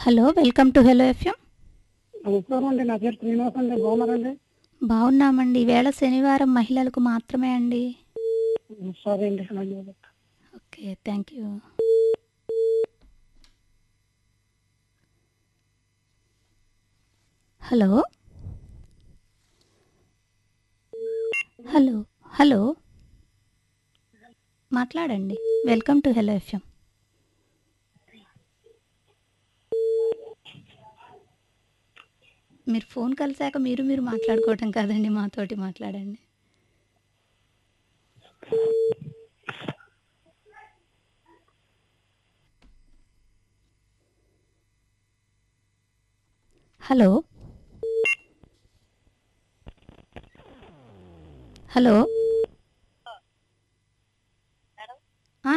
Hello welcome to Hello FM నమస్కారం అండి నా పేరు శ్రీనివాస్ అండి బాగున్నారండి బాగున్నామండి ఈవేళ శనివారం మహిళలకు మాత్రమే అండి సరే అండి అలాగే okay thank you hello hello hello మాట్లాడండి వెల్కమ్ టు హెలో ఎఫ్ఎం మీరు ఫోన్ కలిసాక మీరు మీరు మాట్లాడుకోవటం కాదండి మాతోటి మాట్లాడండి హలో హలో ఆ.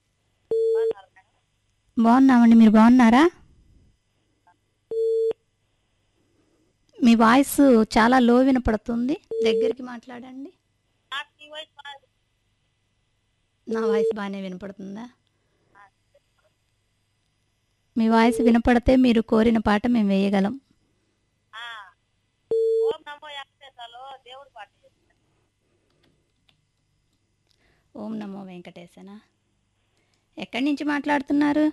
బాగున్నామండి మీరు బాగున్నారా మీ వాయిస్ చాలా లో వినపడుతుంది దగ్గరికి మాట్లాడండి నా వాయిస్ బాగానే వినపడుతుందా మీ వాయిస్ వినపడితే మీరు కోరిన పాట మేము వేయగలం ఓం నమో వెంకటేశాలో దేవుడి పాట చేస్తాను. ఓం నమో వెంకటేశన ఎక్కడి నుంచి మాట్లాడుతున్నారు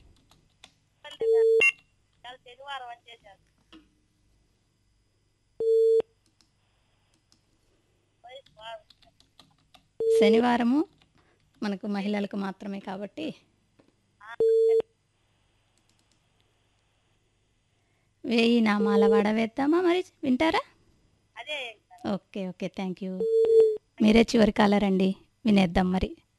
ఇవాళ శనివారం వచ్చేసారు వయసు బాగుంది. శనివారము మనకు మహిళలకు మాత్రమే కాబట్టి వేయి నామాల వాడ వేద్దామా మరి వింటారా అదే ఓకే ఓకే థ్యాంక్ యూ మీరే చివరి కాలర్ అండి వినేద్దాం మరి